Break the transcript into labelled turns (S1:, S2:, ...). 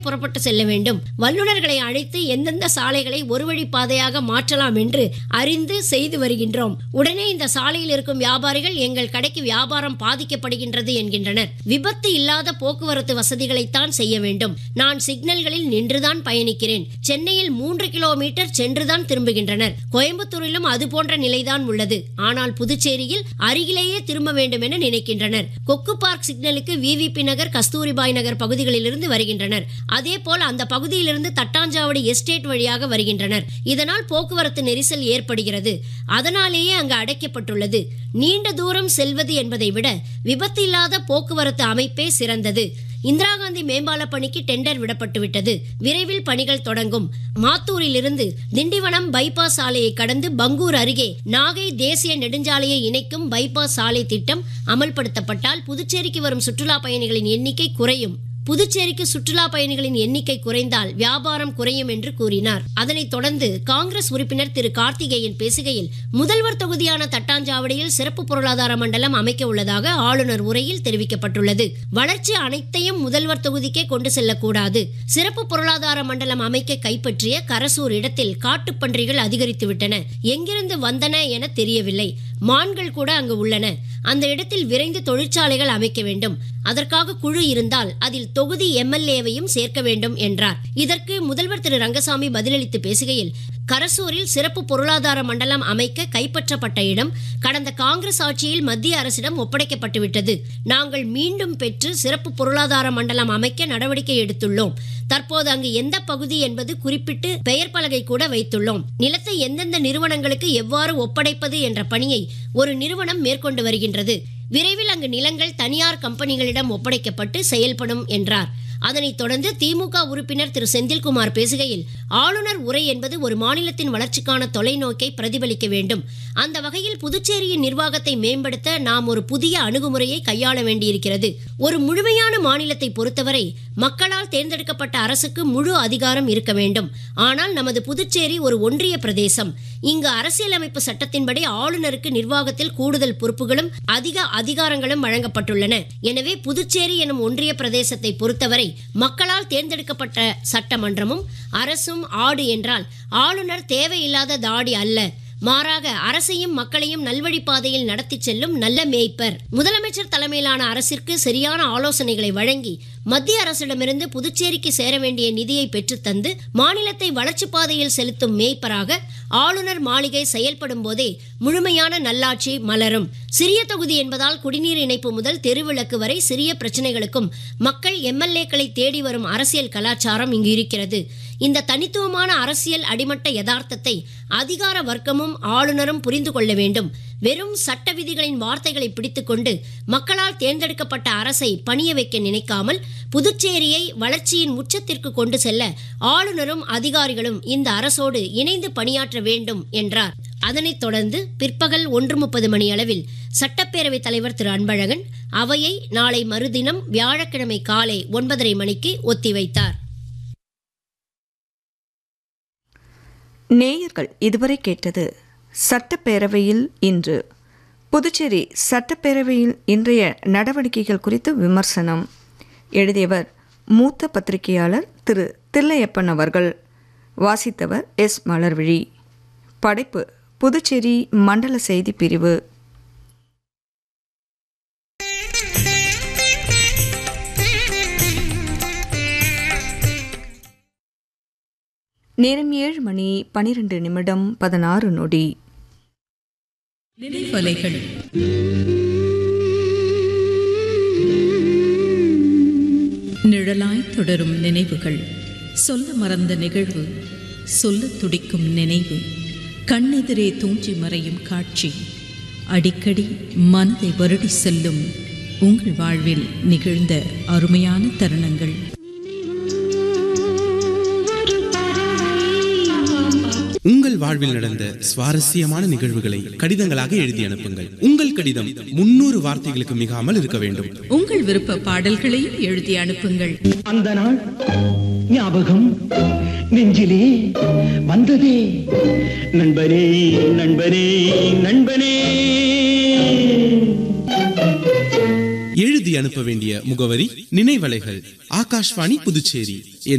S1: புறப்பட்டு செல்ல வேண்டும் வல்லுநர்களை அழைத்து எந்தெந்த சாலைகளை ஒரு வழி பாதையாக மாற்றலாம் என்று அறிந்து செய்து வருகின்றோம் உடனே இந்த சாலையில் இருக்கும் வியாபாரிகள் எங்கள் கடைக்கு வியாபாரம் பாதிக்கப்படுகின்றது என்கின்றனர் விபத்து இல்லாத போக்குவரத்து வசதிகளைத்தான் செய்ய வேண்டும் நான் சிக்னல்களில் நின்றுதான் பயணிக்கிறேன் சென்னையில் மூன்று கிலோமீட்டர் சென்றுதான் திரும்புகின்றனர் கோயம்புத்தூரிலும் அது போன்ற நிலைதான் உள்ளது ஆனால் புதுச்சேரியில் அருகிலேயே திரும்ப வேண்டும் என நினைக்கின்றனர் கொக்கு பார்க் சிக்னலுக்கு விவிபி நகர் கஸ்தூரிபாய் நகர் பகுதிகளிலிருந்து வருகின்றனர் அதே போல் அந்த பகுதியிலிருந்து தட்டாஞ்சாவடி எஸ்டேட் வழியாக வருகின்றனர் இதனால் போக்குவரத்து நெரிசல் ஏற்படுகிறது அதனாலேயே அங்கு அடைக்கப்பட்டுள்ளது நீண்ட தூரம் செல்வது என்பதை விட விபத்து இல்லாத போக்குவரத்து அமைப்பே சிறந்தது இந்திரா காந்தி மேம்பால பணிக்கு டெண்டர் விடப்பட்டு விட்டது விரைவில் பணிகள் தொடங்கும் மாத்தூரிலிருந்து திண்டிவனம் பைபாஸ் சாலையை கடந்து பங்கூர் அருகே நாகை தேசிய நெடுஞ்சாலையை இணைக்கும் பைபாஸ் சாலை திட்டம் அமல்படுத்தப்பட்டால் புதுச்சேரிக்கு வரும் சுற்றுலா பயணிகளின் எண்ணிக்கை குறையும் புதுச்சேரிக்கு சுற்றுலா பயணிகளின் எண்ணிக்கை குறைந்தால் வியாபாரம் குறையும் என்று கூறினார் அதனைத் தொடர்ந்து காங்கிரஸ் உறுப்பினர் திரு கார்த்திகேயன் பேசுகையில் முதல்வர் தொகுதியான தட்டாஞ்சாவடியில் சிறப்பு பொருளாதார மண்டலம் அமைக்க உள்ளதாக ஆளுநர் உரையில் தெரிவிக்கப்பட்டுள்ளது வளர்ச்சி அனைத்தையும் முதல்வர் தொகுதிக்கே கொண்டு செல்லக்கூடாது சிறப்பு பொருளாதார மண்டலம் அமைக்க கைப்பற்றிய கரசூர் இடத்தில் காட்டுப்பன்றிகள் அதிகரித்துவிட்டன எங்கிருந்து வந்தன என தெரியவில்லை மான்கள் கூட அங்கு உள்ளன அந்த இடத்தில் விரைந்து தொழிற்சாலைகள் அமைக்க வேண்டும் அதற்காக குழு இருந்தால் அதில் தொகுதி எம்எல்ஏவையும் சேர்க்க வேண்டும் என்றார் இதற்கு முதல்வர் திரு ரங்கசாமி பதிலளித்து பேசுகையில் கரசூரில் சிறப்பு பொருளாதார மண்டலம் அமைக்க கைப்பற்றப்பட்ட இடம் கடந்த காங்கிரஸ் ஆட்சியில் மத்திய அரசிடம் ஒப்படைக்கப்பட்டுவிட்டது நாங்கள் மீண்டும் பெற்று சிறப்பு பொருளாதார மண்டலம் அமைக்க நடவடிக்கை எடுத்துள்ளோம் தற்போது அங்கு எந்த பகுதி என்பது குறிப்பிட்டு பெயர் பலகை கூட வைத்துள்ளோம் நிலத்தை எந்தெந்த நிறுவனங்களுக்கு எவ்வாறு ஒப்படைப்பது என்ற பணியை ஒரு நிறுவனம் மேற்கொண்டு வருகின்றது விரைவில் அங்கு நிலங்கள் தனியார் கம்பெனிகளிடம் ஒப்படைக்கப்பட்டு செயல்படும் என்றார் அதனைத் தொடர்ந்து திமுக உறுப்பினர் திரு செந்தில்குமார் பேசுகையில் ஆளுநர் உரை என்பது ஒரு மாநிலத்தின் வளர்ச்சிக்கான தொலைநோக்கை பிரதிபலிக்க வேண்டும் அந்த வகையில் புதுச்சேரியின் நிர்வாகத்தை மேம்படுத்த நாம் ஒரு புதிய அணுகுமுறையை கையாள வேண்டியிருக்கிறது ஒரு முழுமையான மாநிலத்தை பொறுத்தவரை மக்களால் தேர்ந்தெடுக்கப்பட்ட அரசுக்கு முழு அதிகாரம் இருக்க வேண்டும் ஆனால் நமது புதுச்சேரி ஒரு ஒன்றிய பிரதேசம் இங்கு அரசியலமைப்பு சட்டத்தின்படி ஆளுநருக்கு நிர்வாகத்தில் கூடுதல் பொறுப்புகளும் அதிக அதிகாரங்களும் வழங்கப்பட்டுள்ளன எனவே புதுச்சேரி எனும் ஒன்றிய பிரதேசத்தை பொறுத்தவரை மக்களால் தேர்ந்தெடுக்கப்பட்ட சட்டமன்றமும் அரசும் ஆடு என்றால் ஆளுநர் தேவையில்லாத தாடி அல்ல மாறாக அரசையும் மக்களையும் நல்வழிப்பாதையில் நடத்தி செல்லும் நல்ல மேய்ப்பர் முதலமைச்சர் தலைமையிலான அரசிற்கு சரியான ஆலோசனைகளை வழங்கி மத்திய அரசிடமிருந்து புதுச்சேரிக்கு சேர வேண்டிய நிதியை பெற்றுத்தந்து மாநிலத்தை வளர்ச்சி பாதையில் செலுத்தும் மேய்ப்பராக ஆளுநர் மாளிகை செயல்படும் போதே முழுமையான நல்லாட்சி மலரும் சிறிய தொகுதி என்பதால் குடிநீர் இணைப்பு முதல் தெருவிளக்கு வரை சிறிய பிரச்சனைகளுக்கும் மக்கள் எம்எல்ஏக்களை தேடி வரும் அரசியல் கலாச்சாரம் இங்கு இருக்கிறது இந்த தனித்துவமான அரசியல் அடிமட்ட யதார்த்தத்தை அதிகார வர்க்கமும் ஆளுநரும் புரிந்து கொள்ள வேண்டும் வெறும் சட்ட விதிகளின் வார்த்தைகளை பிடித்துக்கொண்டு மக்களால் தேர்ந்தெடுக்கப்பட்ட அரசை பணிய வைக்க நினைக்காமல் புதுச்சேரியை வளர்ச்சியின் உச்சத்திற்கு கொண்டு செல்ல ஆளுநரும் அதிகாரிகளும் இந்த அரசோடு இணைந்து பணியாற்ற வேண்டும் என்றார் அதனைத் தொடர்ந்து பிற்பகல் ஒன்று முப்பது மணி அளவில் சட்டப்பேரவைத் தலைவர் திரு அன்பழகன் அவையை நாளை மறுதினம் வியாழக்கிழமை காலை ஒன்பதரை மணிக்கு ஒத்திவைத்தார்
S2: நேயர்கள் இதுவரை கேட்டது சட்டப்பேரவையில் இன்று புதுச்சேரி சட்டப்பேரவையில் இன்றைய நடவடிக்கைகள் குறித்து விமர்சனம் எழுதியவர் மூத்த பத்திரிகையாளர் திரு தில்லையப்பன் அவர்கள் வாசித்தவர் எஸ் மலர்விழி படைப்பு புதுச்சேரி மண்டல செய்தி பிரிவு நேரம் ஏழு மணி பனிரெண்டு நிமிடம் பதினாறு நொடி
S3: நினைவலைகள் நிழலாய் தொடரும் நினைவுகள் சொல்ல மறந்த நிகழ்வு சொல்ல துடிக்கும் நினைவு கண்ணெதிரே தூஞ்சி மறையும் காட்சி அடிக்கடி மனதை வருடி செல்லும் உங்கள் வாழ்வில் நிகழ்ந்த அருமையான தருணங்கள்
S4: உங்கள் வாழ்வில் நடந்த சுவாரஸ்யமான நிகழ்வுகளை கடிதங்களாக எழுதி அனுப்புங்கள் உங்கள் கடிதம் முன்னூறு வார்த்தைகளுக்கு மிகாமல் இருக்க வேண்டும்
S3: உங்கள் விருப்ப பாடல்களையும் எழுதி அனுப்புங்கள்
S5: அந்த நாள் ஞாபகம் நெஞ்சிலே வந்ததே நண்பனே நண்பனே நண்பனே
S4: எழுதி எழுதி அனுப்ப வேண்டிய முகவரி நினைவலைகள் ஆகாஷ்வாணி புதுச்சேரி